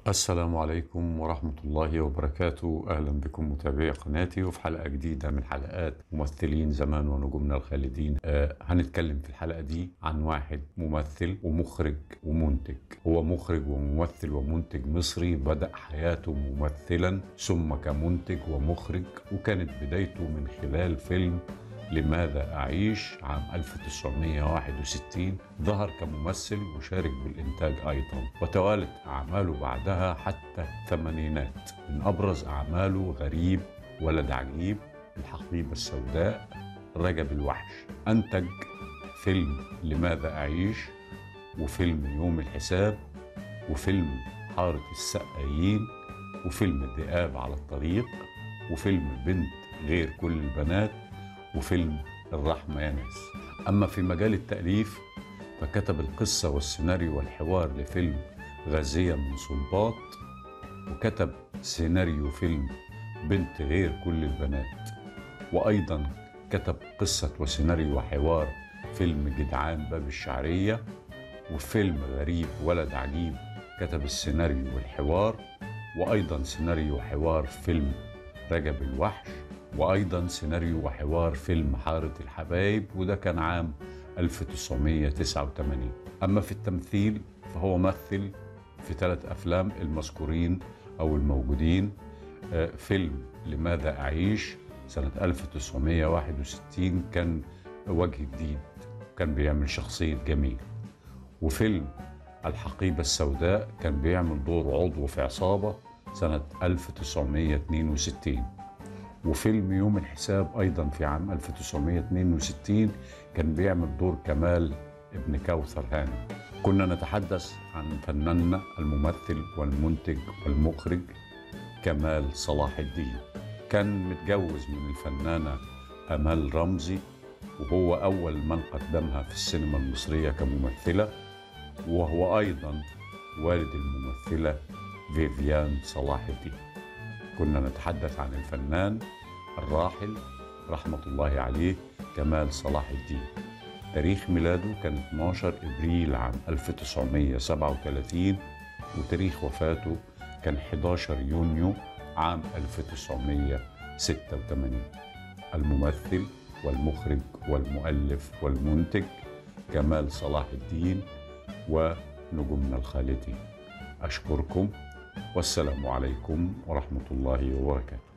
السلام عليكم ورحمة الله وبركاته أهلا بكم متابعي قناتي وفي حلقة جديدة من حلقات ممثلين زمان ونجومنا الخالدين آه هنتكلم في الحلقة دي عن واحد ممثل ومخرج ومنتج هو مخرج وممثل ومنتج مصري بدأ حياته ممثلا ثم كمنتج ومخرج وكانت بدايته من خلال فيلم لماذا أعيش عام 1961 ظهر كممثل وشارك بالإنتاج أيضا وتوالت أعماله بعدها حتى الثمانينات من أبرز أعماله غريب ولد عجيب الحقيبة السوداء رجب الوحش أنتج فيلم لماذا أعيش وفيلم يوم الحساب وفيلم حارة السقايين وفيلم الذئاب على الطريق وفيلم بنت غير كل البنات وفيلم الرحمة يا ناس أما في مجال التأليف فكتب القصة والسيناريو والحوار لفيلم غازية من صلبات وكتب سيناريو فيلم بنت غير كل البنات وأيضا كتب قصة وسيناريو وحوار فيلم جدعان باب الشعرية وفيلم غريب ولد عجيب كتب السيناريو والحوار وأيضا سيناريو وحوار فيلم رجب الوحش وأيضا سيناريو وحوار فيلم حارة الحبايب وده كان عام 1989 أما في التمثيل فهو مثل في ثلاث أفلام المذكورين أو الموجودين فيلم لماذا أعيش سنة 1961 كان وجه جديد كان بيعمل شخصية جميل وفيلم الحقيبة السوداء كان بيعمل دور عضو في عصابة سنة 1962 وفيلم يوم الحساب أيضا في عام 1962 كان بيعمل دور كمال ابن كوثر هاني كنا نتحدث عن فناننا الممثل والمنتج والمخرج كمال صلاح الدين كان متجوز من الفنانة أمال رمزي وهو أول من قدمها في السينما المصرية كممثلة وهو أيضا والد الممثلة فيفيان صلاح الدين كنا نتحدث عن الفنان الراحل رحمة الله عليه كمال صلاح الدين تاريخ ميلاده كان 12 إبريل عام 1937 وتاريخ وفاته كان 11 يونيو عام 1986 الممثل والمخرج والمؤلف والمنتج كمال صلاح الدين ونجومنا الخالدين أشكركم والسلام عليكم ورحمة الله وبركاته